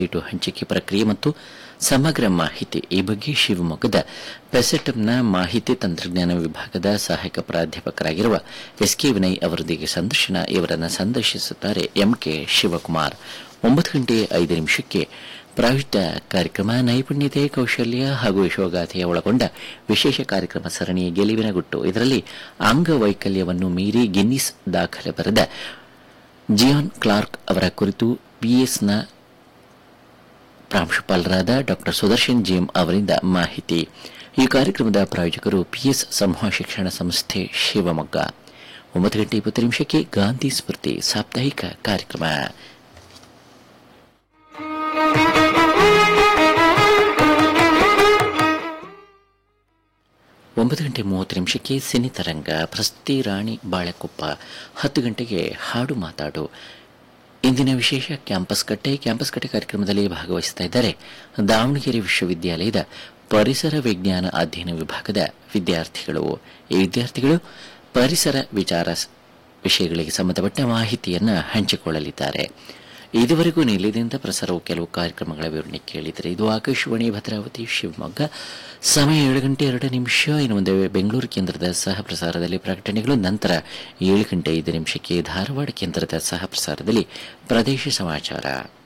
ಇಟು ಹಂಚಿಕೆ ಪ್ರಕ್ರಿಯೆ ಮತ್ತು ಸಮಗ್ರ ಮಾಹಿತಿ ಈ ಬಗ್ಗೆ ಶಿವಮೊಗ್ಗದ ಪೆಸೆಟಮ್ನ ಮಾಹಿತಿ ತಂತ್ರಜ್ಞಾನ ವಿಭಾಗದ ಸಹಾಯಕ ಪ್ರಾಧ್ಯಾಪಕರಾಗಿರುವ ಎಸ್ ಕೆ ವಿನಯ್ ಅವರೊಂದಿಗೆ ಸಂದರ್ಶನ ಇವರನ್ನು ಸಂದರ್ಶಿಸುತ್ತಾರೆ ಎಂಕೆ ಶಿವಕುಮಾರ್ ಒಂಬತ್ತು ಗಂಟೆ ಐದು ನಿಮಿಷಕ್ಕೆ ಪ್ರಾಯುಕ್ತ ಕಾರ್ಯಕ್ರಮ ನೈಪುಣ್ಯತೆ ಕೌಶಲ್ಯ ಹಾಗೂ ಯಶೋಗಾಥೆಯ ಒಳಗೊಂಡ ವಿಶೇಷ ಕಾರ್ಯಕ್ರಮ ಸರಣಿ ಗೆಲುವಿನ ಗುಟ್ಟು ಇದರಲ್ಲಿ ಅಂಗವೈಕಲ್ಯವನ್ನು ಮೀರಿ ಗಿನ್ನಿಸ್ ದಾಖಲೆ ಬರೆದ ಜಿಯಾನ್ ಕ್ಲಾರ್ಕ್ ಅವರ ಕುರಿತು ಬಿಎಸ್ನ ಪ್ರಾಂಶುಪಾಲರಾದ ಡಾಕ್ಟರ್ ಸುದರ್ಶನ್ ಜಿಎಂ ಅವರಿಂದ ಮಾಹಿತಿ ಈ ಕಾರ್ಯಕ್ರಮದ ಪ್ರಾಯೋಜಕರು ಪಿಎಸ್ ಸಮೂಹ ಶಿಕ್ಷಣ ಸಂಸ್ಥೆ ಶಿವಮೊಗ್ಗ ಒಂಬತ್ತು ಗಂಟೆ ಇಪ್ಪತ್ತು ನಿಮಿಷಕ್ಕೆ ಗಾಂಧಿ ಸ್ಮೃತಿ ಸಾಪ್ತಾಹಿಕ ಕಾರ್ಯಕ್ರಮ ಒಂಬತ್ತು ಗಂಟೆ ಮೂವತ್ತು ನಿಮಿಷಕ್ಕೆ ಸಿನಿತರಂಗ ಪ್ರಸ್ತಿ ರಾಣಿ ಬಾಳೆಕೊಪ್ಪ ಹತ್ತು ಗಂಟೆಗೆ ಹಾಡು ಮಾತಾಡು ಇಂದಿನ ವಿಶೇಷ ಕ್ಯಾಂಪಸ್ ಕಟ್ಟೆ ಕ್ಯಾಂಪಸ್ ಕಟ್ಟೆ ಕಾರ್ಯಕ್ರಮದಲ್ಲಿ ಭಾಗವಹಿಸ್ತಾ ಇದ್ದಾರೆ ದಾವಣಗೆರೆ ವಿಶ್ವವಿದ್ಯಾಲಯದ ಪರಿಸರ ವಿಜ್ಞಾನ ಅಧ್ಯಯನ ವಿಭಾಗದ ವಿದ್ಯಾರ್ಥಿಗಳು ಈ ವಿದ್ಯಾರ್ಥಿಗಳು ಪರಿಸರ ವಿಚಾರ ವಿಷಯಗಳಿಗೆ ಸಂಬಂಧಪಟ್ಟ ಮಾಹಿತಿಯನ್ನು ಹಂಚಿಕೊಳ್ಳಲಿದ್ದಾರೆ ಇದುವರೆಗೂ ನಿಲಯದಿಂದ ಪ್ರಸಾರವು ಕೆಲವು ಕಾರ್ಯಕ್ರಮಗಳ ವಿವರಣೆ ಕೇಳಿದರೆ ಇದು ಆಕಾಶವಾಣಿ ಭದ್ರಾವತಿ ಶಿವಮೊಗ್ಗ ಸಮಯ ಏಳು ಗಂಟೆ ಎರಡು ನಿಮಿಷ ಇನ್ನು ಮುಂದೆ ಬೆಂಗಳೂರು ಕೇಂದ್ರದ ಸಹ ಪ್ರಸಾರದಲ್ಲಿ ಪ್ರಕಟಣೆಗಳು ನಂತರ ಏಳು ಗಂಟೆ ಐದು ನಿಮಿಷಕ್ಕೆ ಧಾರವಾಡ ಕೇಂದ್ರದ ಸಹ ಪ್ರಸಾರದಲ್ಲಿ ಪ್ರದೇಶ ಸಮಾಚಾರ